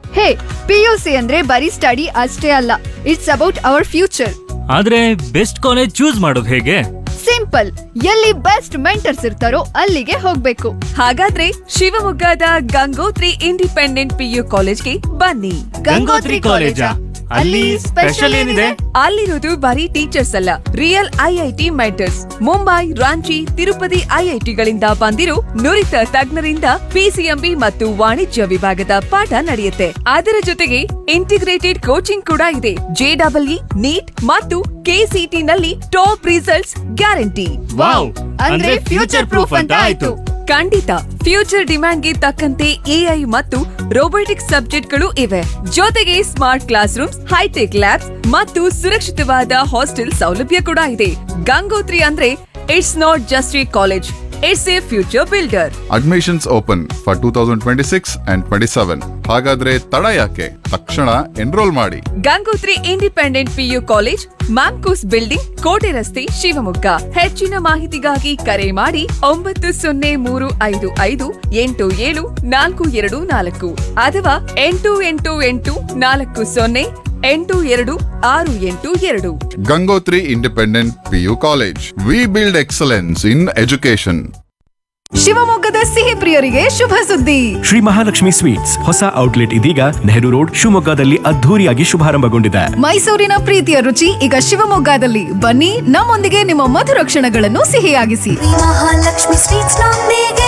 ಹೇ PUC ಅಂದ್ರೆ ಬರೀ study ಅಷ್ಟೇ ಅಲ್ಲ ಇಟ್ಸ್ ಅಬೌಟ್ ಅವರ್ ಫ್ಯೂಚರ್ ಆದ್ರೆ ಬೆಸ್ಟ್ ಕಾಲೇಜ್ ಚೂಸ್ ಮಾಡೋದು ಹೇಗೆ ಸಿಂಪಲ್ ಎಲ್ಲಿ ಬೆಸ್ಟ್ ಮೆಂಟರ್ಸ್ ಇರ್ತಾರೋ ಅಲ್ಲಿಗೆ ಹೋಗ್ಬೇಕು ಹಾಗಾದ್ರೆ ಶಿವಮೊಗ್ಗದ ಗಂಗೋತ್ರಿ ಇಂಡಿಪೆಂಡೆಂಟ್ ಪಿಯು ಕಾಲೇಜ್ಗೆ ಬನ್ನಿ ಗಂಗೋತ್ರಿ ಕಾಲೇಜಾ? ಅಲ್ಲಿ ಸ್ಪೆಷಲ್ ಏನಿದೆ? ಅಲ್ಲಿರೋದು ಬರೀ ಟೀಚರ್ಸ್ ಅಲ್ಲ real IIT mentors Mumbai Ranchi Tirupati ಐಐಟಿಗಳಿಂದ ಬಂದಿರೋ ನುರಿತ ತಜ್ಞರಿಂದ ಪಿಸಿಎಂಬಿ ಮತ್ತು ವಾಣಿಜ್ಯ ವಿಭಾಗದ ಪಾಠ ನಡೆಯುತ್ತೆ ಅದರ ಜೊತೆಗೆ ಇಂಟಿಗ್ರೇಟೆಡ್ ಕೋಚಿಂಗ್ ಕೂಡ ಇದೆ ಜೆಡಬ್ಲ್ಇ ನೀಟ್ ಮತ್ತು ಕೆಸಿಟಿ ನಲ್ಲಿ ಟಾಪ್ ರಿಸಲ್ಟ್ಸ್ ಗ್ಯಾರಂಟಿ ವಾವ್ ಅಂದ್ರೆ ಫ್ಯೂಚರ್ ಪ್ರೂಫ್ ಅಂತ ಆಯ್ತು ಖಂಡಿತ ಫ್ಯೂಚರ್ ಡಿಮ್ಯಾಂಡ್ಗೆ ತಕ್ಕಂತೆ ಎಐ ಮತ್ತು ರೋಬೋಟಿಕ್ಸ್ ಸಬ್ಜೆಕ್ಟ್ಗಳು ಇವೆ ಜೊತೆಗೆ smart class rooms hitech labs ಮತ್ತು ಸುರಕ್ಷಿತವಾದ ಹಾಸ್ಟೆಲ್ ಸೌಲಭ್ಯ ಕೂಡ ಇದೆ ಗಂಗೋತ್ರಿ ಅಂದ್ರೆ it's not just a college it's a future builder admissions open for two thousand twenty six and twenty seven ಹಾಗಾದ್ರೆ ತಡ ಯಾಕೆ ತಕ್ಷಣ ಎನ್ರೋಲ್ ಮಾಡಿ Gangotri independent PU college MAMCOS building ಕೋಟೆ ರಸ್ತೆ ಶಿವಮೊಗ್ಗ ಹೆಚ್ಚಿನ ಮಾಹಿತಿಗಾಗಿ ಕರೆ ಮಾಡಿ ಒಂಬತ್ತು ಸೊನ್ನೆ ಮೂರು ಐದು ಐದು ಎಂಟು ಏಳು ನಾಲ್ಕು ಎರಡು ನಾಲ್ಕು ಅಥವಾ ಎಂಟು ಎಂಟು ಎಂಟು ನಾಲ್ಕು ಸೊನ್ನೆ ಎಂಟು ಎರಡು ಆರು ಎಂಟು ಎರಡು Gangotri independent PU college we build excellence in education ಶಿವಮೊಗ್ಗದ ಸಿಹಿ ಪ್ರಿಯರಿಗೆ ಶುಭ ಸುದ್ದಿ ಶ್ರೀ ಮಹಾಲಕ್ಷ್ಮಿ ಸ್ವೀಟ್ಸ್ ಹೊಸ ಔಟ್ಲೆಟ್ ಇದೀಗ ನೆಹರು ರೋಡ್ ಶಿವಮೊಗ್ಗದಲ್ಲಿ ಅದ್ಧೂರಿಯಾಗಿ ಶುಭಾರಂಭಗೊಂಡಿದೆ ಮೈಸೂರಿನ ಪ್ರೀತಿಯ ರುಚಿ ಈಗ ಶಿವಮೊಗ್ಗದಲ್ಲಿ ಬನ್ನಿ ನಮ್ಮೊಂದಿಗೆ ನಿಮ್ಮ ಮಧುರ ಕ್ಷಣಗಳನ್ನು ಸಿಹಿಯಾಗಿಸಿ ಮಹಾಲಕ್ಷ್ಮಿ ಸ್ವೀಟ್ಸ್ ನೊಂದಿಗೆ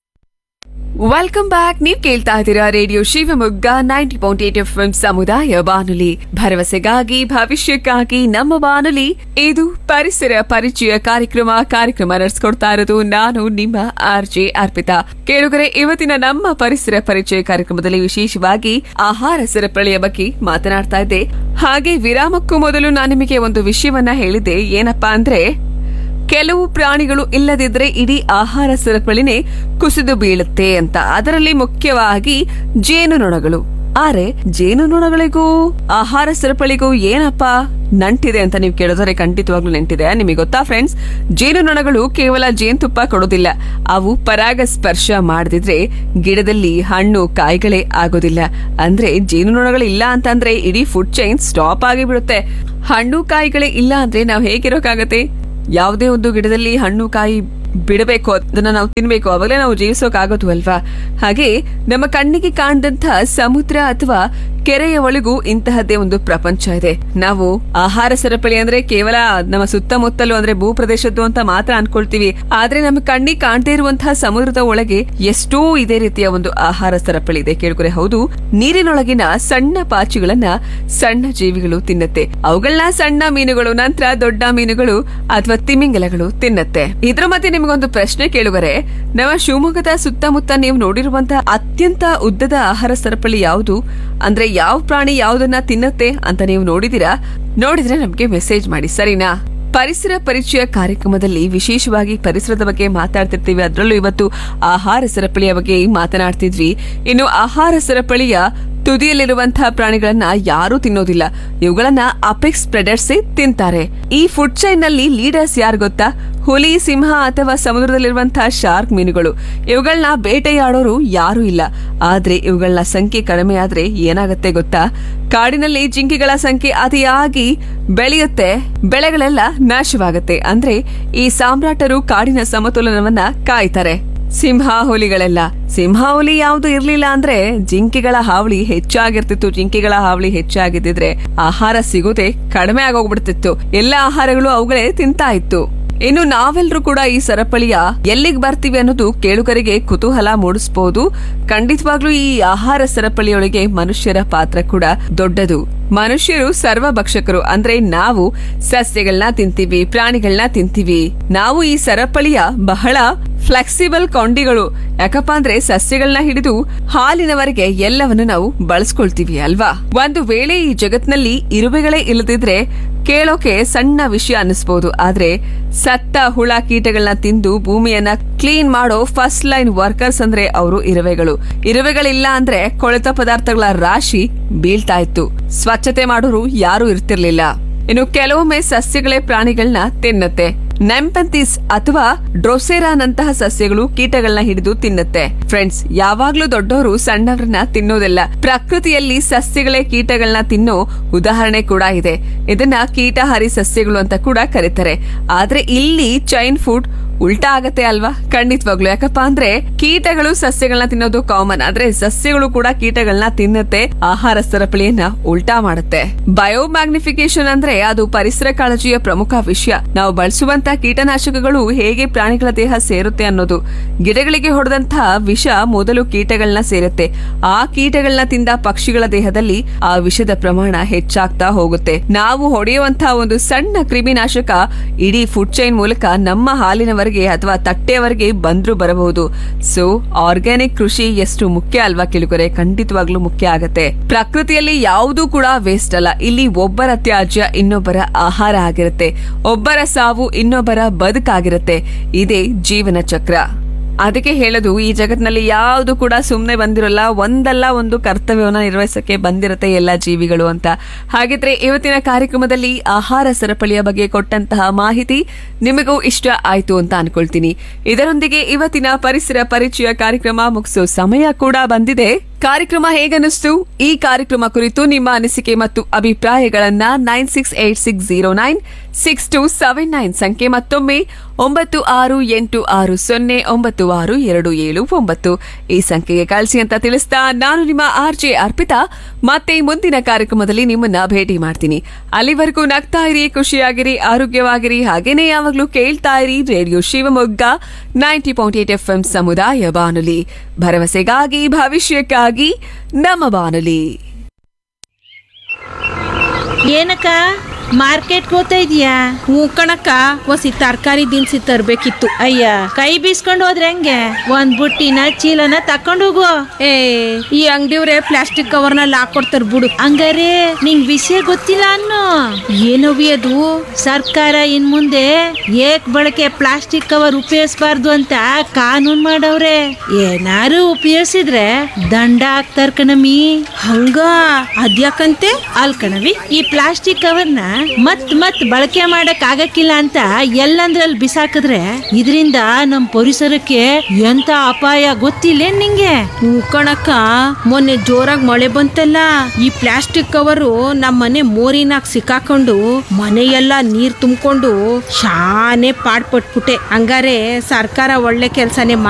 ವೆಲ್ಕಮ್ ಬ್ಯಾಕ್ ನೀವ್ ಕೇಳ್ತಾ ಇದ್ದೀರಾ radio Shivamogga ninety point eight F ಸಮುದಾಯ ಬಾನುಲಿ ಭರವಸೆಗಾಗಿ ಭವಿಷ್ಯಕ್ಕಾಗಿ ನಮ್ಮ ಬಾನುಲಿ ಇದು ಪರಿಸರ ಪರಿಚಯ ಕಾರ್ಯಕ್ರಮ ಕಾರ್ಯಕ್ರಮ ನಡೆಸ್ಕೊಡ್ತಾ ಇರೋದು ನಾನು ನಿಮ್ಮ ಆರ್ ಜೆ ಅರ್ಪಿತಾ ಕೇಳುಗರೆ ಇವತ್ತಿನ ನಮ್ಮ ಪರಿಸರ ಪರಿಚಯ ಕಾರ್ಯಕ್ರಮದಲ್ಲಿ ವಿಶೇಷವಾಗಿ ಆಹಾರ ಸರಪಳಿಯ ಬಗ್ಗೆ ಮಾತನಾಡ್ತಾ ಇದ್ದೆ ಹಾಗೆ ವಿರಾಮಕ್ಕೂ ಮೊದಲು ನಾನು ನಿಮಗೆ ಒಂದು ವಿಷಯವನ್ನ ಹೇಳಿದ್ದೆ ಏನಪ್ಪಾ ಅಂದ್ರೆ ಕೆಲವು ಪ್ರಾಣಿಗಳು ಇಲ್ಲದಿದ್ರೆ ಇಡೀ ಆಹಾರ ಸರಪಳಿನೇ ಕುಸಿದು ಬೀಳುತ್ತೆ ಅಂತ ಅದರಲ್ಲಿ ಮುಖ್ಯವಾಗಿ ಜೇನುನೊಣಗಳು ಆದ್ರೆ ಜೇನುನೊಣಗಳಿಗೂ ಆಹಾರ ಸರಪಳಿಗೂ ಏನಪ್ಪ ನಂಟಿದೆ ಅಂತ ನೀವು ಕೇಳಿದ್ರೆ ಖಂಡಿತವಾಗ್ಲೂ ನೆಂಟಿದೆ ನಿಮಗೆ ಗೊತ್ತಾ ಫ್ರೆಂಡ್ಸ್ ಜೇನುನೊಣಗಳು ಕೇವಲ ಜೇನುತುಪ್ಪ ಕೊಡೋದಿಲ್ಲ ಅವು ಪರಾಗ ಸ್ಪರ್ಶ ಮಾಡದಿದ್ರೆ ಗಿಡದಲ್ಲಿ ಹಣ್ಣು ಕಾಯಿಗಳೇ ಆಗೋದಿಲ್ಲ ಅಂದ್ರೆ ಜೇನುನೊಣಗಳು ಇಲ್ಲ ಅಂತಂದ್ರೆ ಇಡೀ ಫುಡ್ ಚೈನ್ ಸ್ಟಾಪ್ ಆಗಿ ಬಿಡುತ್ತೆ ಹಣ್ಣು ಕಾಯಿಗಳೇ ಇಲ್ಲ ಅಂದ್ರೆ ನಾವು ಹೇಗಿರೋಕ್ಕಾಗತ್ತೆ ಯಾವುದೇ ಒಂದು ಗಿಡದಲ್ಲಿ ಹಣ್ಣು ಕಾಯಿ ಬಿಡಬೇಕು ಅದನ್ನ ನಾವು ತಿನ್ಬೇಕು ಅವಾಗಲೇ ನಾವು ಜೀವಿಸೋಕಾಗೋದು ಅಲ್ವಾ ಹಾಗೆ ನಮ್ಮ ಕಣ್ಣಿಗೆ ಕಾಣದಂತಹ ಸಮುದ್ರ ಅಥವಾ ಕೆರೆಯ ಒಳಗೂ ಇಂತಹದ್ದೇ ಒಂದು ಪ್ರಪಂಚ ಇದೆ ನಾವು ಆಹಾರ ಸರಪಳಿ ಅಂದ್ರೆ ಕೇವಲ ನಮ್ಮ ಸುತ್ತಮುತ್ತಲು ಅಂದ್ರೆ ಭೂ ಪ್ರದೇಶದ್ದು ಅಂತ ಮಾತ್ರ ಅನ್ಕೊಳ್ತೀವಿ ಆದ್ರೆ ನಮ್ಮ ಕಣ್ಣಿಗೆ ಕಾಣದೇ ಇರುವಂತಹ ಸಮುದ್ರದ ಒಳಗೆ ಎಷ್ಟೋ ಇದೇ ರೀತಿಯ ಒಂದು ಆಹಾರ ಸರಪಳಿ ಇದೆ ಕೇಳ್ಕೊರೆ ಹೌದು ನೀರಿನೊಳಗಿನ ಸಣ್ಣ ಪಾಚಿಗಳನ್ನ ಸಣ್ಣ ಜೀವಿಗಳು ತಿನ್ನತ್ತೆ ಅವುಗಳನ್ನ ಸಣ್ಣ ಮೀನುಗಳು ನಂತರ ದೊಡ್ಡ ಮೀನುಗಳು ಅಥವಾ ತಿಮಿಂಗಲಗಳು ತಿನ್ನತ್ತೆ ಇದ್ರ ಮಧ್ಯೆ ನಿಮಗೊಂದು ಪ್ರಶ್ನೆ ಕೇಳುವರೆ ನಮ್ಮ ಶಿವಮೊಗ್ಗದ ಸುತ್ತಮುತ್ತ ನೀವು ನೋಡಿರುವಂತಹ ಅತ್ಯಂತ ಉದ್ದದ ಆಹಾರ ಸರಪಳಿ ಯಾವುದು ಅಂದ್ರೆ ಯಾವ ಪ್ರಾಣಿ ಯಾವುದನ್ನ ತಿನ್ನತ್ತೆ ಅಂತ ನೀವು ನೋಡಿದಿರಾ ನೋಡಿದ್ರೆ ನಮ್ಗೆ ಮೆಸೇಜ್ ಮಾಡಿ ಸರಿನಾ ಪರಿಸರ ಪರಿಚಯ ಕಾರ್ಯಕ್ರಮದಲ್ಲಿ ವಿಶೇಷವಾಗಿ ಪರಿಸರದ ಬಗ್ಗೆ ಮಾತಾಡ್ತಿರ್ತೀವಿ ಅದರಲ್ಲೂ ಇವತ್ತು ಆಹಾರ ಸರಪಳಿಯ ಬಗ್ಗೆ ಮಾತನಾಡ್ತಿದ್ವಿ ಇನ್ನು ಆಹಾರ ಸರಪಳಿಯ ತುದಿಯಲ್ಲಿರುವಂತಹ ಪ್ರಾಣಿಗಳನ್ನ ಯಾರೂ ತಿನ್ನೋದಿಲ್ಲ ಇವುಗಳನ್ನ ಅಪೆಕ್ಸ್ ಪ್ರೆಡರ್ಸೇ ತಿಂತಾರೆ ಈ ಫುಡ್ ಚೈನ್ ನಲ್ಲಿ ಲೀಡರ್ಸ್ ಯಾರು ಗೊತ್ತಾ ಹುಲಿ ಸಿಂಹ ಅಥವಾ ಸಮುದ್ರದಲ್ಲಿರುವಂತಹ ಶಾರ್ಕ್ ಮೀನುಗಳು ಇವುಗಳನ್ನ ಬೇಟೆಯಾಡೋರು ಯಾರೂ ಇಲ್ಲ ಆದ್ರೆ ಇವುಗಳ ಸಂಖ್ಯೆ ಕಡಿಮೆ ಆದ್ರೆ ಏನಾಗತ್ತೆ ಗೊತ್ತಾ ಕಾಡಿನಲ್ಲಿ ಜಿಂಕೆಗಳ ಸಂಖ್ಯೆ ಅತಿಯಾಗಿ ಬೆಳೆಯುತ್ತೆ ಬೆಳೆಗಳೆಲ್ಲ ನಾಶವಾಗತ್ತೆ ಅಂದ್ರೆ ಈ ಸಾಮ್ರಾಟರು ಕಾಡಿನ ಸಮತೋಲನವನ್ನ ಕಾಯ್ತಾರೆ ಸಿಂಹ ಹುಲಿಗಳೆಲ್ಲ ಸಿಂಹ ಹುಲಿ ಯಾವ್ದು ಇರ್ಲಿಲ್ಲ ಅಂದ್ರೆ ಜಿಂಕೆಗಳ ಹಾವಳಿ ಹೆಚ್ಚಾಗಿರ್ತಿತ್ತು ಜಿಂಕೆಗಳ ಹಾವಳಿ ಹೆಚ್ಚಾಗಿದ್ದಿದ್ರೆ ಆಹಾರ ಸಿಗೋದೆ ಕಡಿಮೆ ಆಗೋಗ್ಬಿಡ್ತಿತ್ತು ಎಲ್ಲ ಆಹಾರಗಳು ಅವುಗಳೇ ತಿಂತಾ ಇತ್ತು ಇನ್ನು ನಾವೆಲ್ಲರೂ ಕೂಡ ಈ ಸರಪಳಿಯ ಎಲ್ಲಿಗೆ ಬರ್ತೀವಿ ಅನ್ನೋದು ಕೇಳುಗರಿಗೆ ಕುತೂಹಲ ಮೂಡಿಸಬಹುದು ಖಂಡಿತವಾಗ್ಲೂ ಈ ಆಹಾರ ಸರಪಳಿಯೊಳಗೆ ಮನುಷ್ಯರ ಪಾತ್ರ ಕೂಡ ದೊಡ್ಡದು ಮನುಷ್ಯರು ಸರ್ವ ಭಕ್ಷಕರು ಅಂದ್ರೆ ನಾವು ಸಸ್ಯಗಳನ್ನ ತಿಂತೀವಿ ಪ್ರಾಣಿಗಳನ್ನ ತಿಂತೀವಿ ನಾವು ಈ ಸರಪಳಿಯ ಬಹಳ ಫ್ಲೆಕ್ಸಿಬಲ್ ಕೊಂಡಿಗಳು ಯಾಕಪ್ಪ ಅಂದ್ರೆ ಸಸ್ಯಗಳನ್ನ ಹಿಡಿದು ಹಾಲಿನವರೆಗೆ ಎಲ್ಲವನ್ನು ನಾವು ಬಳಸ್ಕೊಳ್ತೀವಿ ಅಲ್ವಾ ಒಂದು ವೇಳೆ ಈ ಜಗತ್ನಲ್ಲಿ ಇರುವೆಗಳೇ ಇಲ್ಲದಿದ್ರೆ ಕೇಳೋಕೆ ಸಣ್ಣ ವಿಷಯ ಅನ್ನಿಸ್ಬೋದು ಆದ್ರೆ ಸತ್ತ ಹುಳ ಕೀಟಗಳನ್ನ ತಿಂದು ಭೂಮಿಯನ್ನ ಕ್ಲೀನ್ ಮಾಡೋ ಫಸ್ಟ್ ಲೈನ್ ವರ್ಕರ್ಸ್ ಅಂದ್ರೆ ಅವರು ಇರುವೆಗಳು ಇರುವೆಗಳಿಲ್ಲ ಅಂದ್ರೆ ಕೊಳೆತ ಪದಾರ್ಥಗಳ ರಾಶಿ ಬೀಳ್ತಾ ಇತ್ತು ಸ್ವಚ್ಛತೆ ಮಾಡೋರು ಯಾರು ಇರ್ತಿರ್ಲಿಲ್ಲ ಇನ್ನು ಕೆಲವೊಮ್ಮೆ ಸಸ್ಯಗಳೇ ಪ್ರಾಣಿಗಳನ್ನ ತಿನ್ನುತ್ತೆ ನೆಂಪಂತಿಸ್ ಅಥವಾ ಡ್ರೊಸೆರಾನಂತಹ ಸಸ್ಯಗಳು ಕೀಟಗಳನ್ನ ಹಿಡಿದು ತಿನ್ನುತ್ತೆ ಫ್ರೆಂಡ್ಸ್ ಯಾವಾಗ್ಲೂ ದೊಡ್ಡವರು ಸಣ್ಣವ್ರನ್ನ ತಿನ್ನೋದಿಲ್ಲ ಪ್ರಕೃತಿಯಲ್ಲಿ ಸಸ್ಯಗಳೇ ಕೀಟಗಳನ್ನ ತಿನ್ನೋ ಉದಾಹರಣೆ ಕೂಡ ಇದೆ ಇದನ್ನ ಕೀಟಹಾರಿ ಸಸ್ಯಗಳು ಅಂತ ಕೂಡ ಕರೀತಾರೆ ಆದ್ರೆ ಇಲ್ಲಿ ಚೈನ್ ಫುಡ್ ಉಲ್ಟಾ ಆಗತ್ತೆ ಅಲ್ವಾ ಖಂಡಿತವಾಗ್ಲು ಯಾಕಪ್ಪ ಅಂದ್ರೆ ಕೀಟಗಳು ಸಸ್ಯಗಳನ್ನ ತಿನ್ನೋದು ಕಾಮನ್ ಆದ್ರೆ ಸಸ್ಯಗಳು ಕೂಡ ಕೀಟಗಳನ್ನ ತಿನ್ನುತ್ತೆ ಆಹಾರ ಸರಪಳಿಯನ್ನ ಉಲ್ಟಾ ಮಾಡುತ್ತೆ ಬಯೋಮ್ಯಾಗ್ನಿಫಿಕೇಶನ್ ಅಂದ್ರೆ ಅದು ಪರಿಸರ ಕಾಳಜಿಯ ಪ್ರಮುಖ ವಿಷಯ ನಾವು ಬಳಸುವಂತ ಕೀಟನಾಶಕಗಳು ಹೇಗೆ ಪ್ರಾಣಿಗಳ ದೇಹ ಸೇರುತ್ತೆ ಅನ್ನೋದು ಗಿಡಗಳಿಗೆ ಹೊಡೆದಂತಹ ವಿಷ ಮೊದಲು ಕೀಟಗಳನ್ನ ಸೇರುತ್ತೆ ಆ ಕೀಟಗಳನ್ನ ತಿಂದ ಪಕ್ಷಿಗಳ ದೇಹದಲ್ಲಿ ಆ ವಿಷದ ಪ್ರಮಾಣ ಹೆಚ್ಚಾಗ್ತಾ ಹೋಗುತ್ತೆ ನಾವು ಹೊಡೆಯುವಂತಹ ಒಂದು ಸಣ್ಣ ಕ್ರಿಮಿನಾಶಕ ಇಡೀ ಫುಡ್ ಚೈನ್ ಮೂಲಕ ನಮ್ಮ ಹಾಲಿನವರೆಗೆ ಅಥವಾ ತಟ್ಟೆಯವರೆಗೆ ಬಂದ್ರೂ ಬರಬಹುದು ಸೊ ಆರ್ಗ್ಯಾನಿಕ್ ಕೃಷಿ ಎಷ್ಟು ಮುಖ್ಯ ಅಲ್ವಾ ಕೇಳಿಕೊರೆ ಖಂಡಿತವಾಗ್ಲೂ ಮುಖ್ಯ ಆಗತ್ತೆ ಪ್ರಕೃತಿಯಲ್ಲಿ ಯಾವುದೂ ಕೂಡ ವೇಸ್ಟ್ ಅಲ್ಲ ಇಲ್ಲಿ ಒಬ್ಬರ ತ್ಯಾಜ್ಯ ಇನ್ನೊಬ್ಬರ ಆಹಾರ ಆಗಿರುತ್ತೆ ಒಬ್ಬರ ಸಾವು ಇನ್ನೊಬ್ಬರ ಬದುಕಾಗಿರುತ್ತೆ ಇದೇ ಜೀವನ ಚಕ್ರ ಅದಕ್ಕೆ ಹೇಳೋದು ಈ ಜಗತ್ತಿನಲ್ಲಿ ಯಾವುದು ಕೂಡ ಸುಮ್ಮನೆ ಬಂದಿರಲ್ಲ ಒಂದಲ್ಲ ಒಂದು ಕರ್ತವ್ಯವನ್ನ ನಿರ್ವಹಿಸಕ್ಕೆ ಬಂದಿರುತ್ತೆ ಎಲ್ಲ ಜೀವಿಗಳು ಅಂತ ಹಾಗಿದ್ರೆ ಇವತ್ತಿನ ಕಾರ್ಯಕ್ರಮದಲ್ಲಿ ಆಹಾರ ಸರಪಳಿಯ ಬಗ್ಗೆ ಕೊಟ್ಟಂತಹ ಮಾಹಿತಿ ನಿಮಗೂ ಇಷ್ಟ ಆಯ್ತು ಅಂತ ಅನ್ಕೊಳ್ತೀನಿ ಇದರೊಂದಿಗೆ ಇವತ್ತಿನ ಪರಿಸರ ಪರಿಚಯ ಕಾರ್ಯಕ್ರಮ ಮುಗಿಸೋ ಸಮಯ ಕೂಡ ಬಂದಿದೆ ಕಾರ್ಯಕ್ರಮ ಹೇಗನ್ನಿಸ್ತು ಈ ಕಾರ್ಯಕ್ರಮ ಕುರಿತು ನಿಮ್ಮ ಅನಿಸಿಕೆ ಮತ್ತು ಅಭಿಪ್ರಾಯಗಳನ್ನ nine six eight six zero nine six two seven nine ಸಂಖ್ಯೆ ಮತ್ತೊಮ್ಮೆ ಒಂಬತ್ತು ಆರು ಎಂಟು ಆರು ಸೊನ್ನೆ ಒಂಬತ್ತು ಆರು ಎರಡು ಏಳು ಒಂಬತ್ತು ಈ ಸಂಖ್ಯೆಗೆ ಕಳಿಸಿ ಅಂತ ತಿಳಿಸ್ತಾ ನಾನು ನಿಮ್ಮ ಆರ್ ಜೆ ಅರ್ಪಿತಾ ಮತ್ತೆ ಮುಂದಿನ ಕಾರ್ಯಕ್ರಮದಲ್ಲಿ ನಿಮ್ಮನ್ನ ಭೇಟಿ ಮಾಡ್ತೀನಿ ಅಲ್ಲಿವರೆಗೂ ನಗ್ತಾ ಇರಿ ಖುಷಿಯಾಗಿರಿ ಆರೋಗ್ಯವಾಗಿರಿ ಹಾಗೇನೆ ಯಾವಾಗ್ಲೂ ಕೇಳ್ತಾ ಇರಿ radio Shivamogga ninety point eight F M ಸಮುದಾಯ ಬಾನುಲಿ ಭರವಸೆಗಾಗಿ ಭವಿಷ್ಯಕ್ಕಾಗಿ ನಮ್ಮ ಬಾನುಲಿ ಏನಕ್ಕ ಮಾರ್ಕೆಟ್ಗೆ ಹೋಗ್ತಾ ಇದೀಯಾ ಹ್ಞೂ ಕಣಕ್ಕ ಒಸಿ ತರಕಾರಿ ದಿನಸಿ ತರ್ಬೇಕಿತ್ತು ಅಯ್ಯ ಕೈ ಬೀಸ್ಕೊಂಡು ಹೋದ್ರೆ ಹೆಂಗೆ ಒಂದ್ ಬುಟ್ಟಿನ ಚೀಲನ ತಕೊಂಡು ಹೋಗು ಏ ಈ ಅಂಗಡಿಯವ್ರೆ ಪ್ಲಾಸ್ಟಿಕ್ ಕವರ್ನಲ್ಲಿ ಹಾಕೊಡ್ತಾರ ಬಿಡು ಹಂಗಾರೆ ನಿಂಗ್ ವಿಷಯ ಗೊತ್ತಿಲ್ಲ ಅನ್ನು ಏನವಿ ಅದು ಸರ್ಕಾರ ಇನ್ ಮುಂದೆ ಏಕ್ ಬಳಕೆ ಪ್ಲಾಸ್ಟಿಕ್ ಕವರ್ ಉಪಯೋಗಿಸಬಾರ್ದು ಅಂತ ಕಾನೂನ್ ಮಾಡವ್ರೆ ಏನಾರು ಉಪಯೋಗಿಸಿದ್ರೆ ದಂಡ ಹಾಕ್ತಾರ ಕಣಮಿ ಹಂಗ ಅದ್ಯಾಕಂತೆ ಅಲ್ ಕಣವಿ ಈ ಪ್ಲಾಸ್ಟಿಕ್ ಕವರ್ನ ಮತ್ ಮತ್ ಬಳಕೆ ಮಾಡಕ್ ಆಗಕ್ಕಿಲ್ಲ ಅಂತ ಎಲ್ಲಂದ್ರಲ್ಲಿ ಬಿಸಾಕಿದ್ರೆ ಇದರಿಂದ ನಮ್ ಪರಿಸರಕ್ಕೆ ಎಂತ ಅಪಾಯ ಗೊತ್ತಿಲ್ಲ ನಿಂಗೆ ಹ್ಞೂ ಕಣಕ್ಕ ಮೊನ್ನೆ ಜೋರಾಗಿ ಮಳೆ ಬಂತಲ್ಲ ಈ ಪ್ಲಾಸ್ಟಿಕ್ ಕವರು ನಮ್ಮ ಮನೆ ಮೋರಿನಾಗ ಸಿಕ್ಕಾಕೊಂಡು ಮನೆಯೆಲ್ಲ ನೀರ್ ತುಂಬಿಕೊಂಡು ಶಾನೆ ಪಾಡ್ಪಟ್ಬಿಟ್ಟೆ ಹಂಗಾರೆ ಸರ್ಕಾರ ಒಳ್ಳೆ ಕೆಲ್ಸನೇ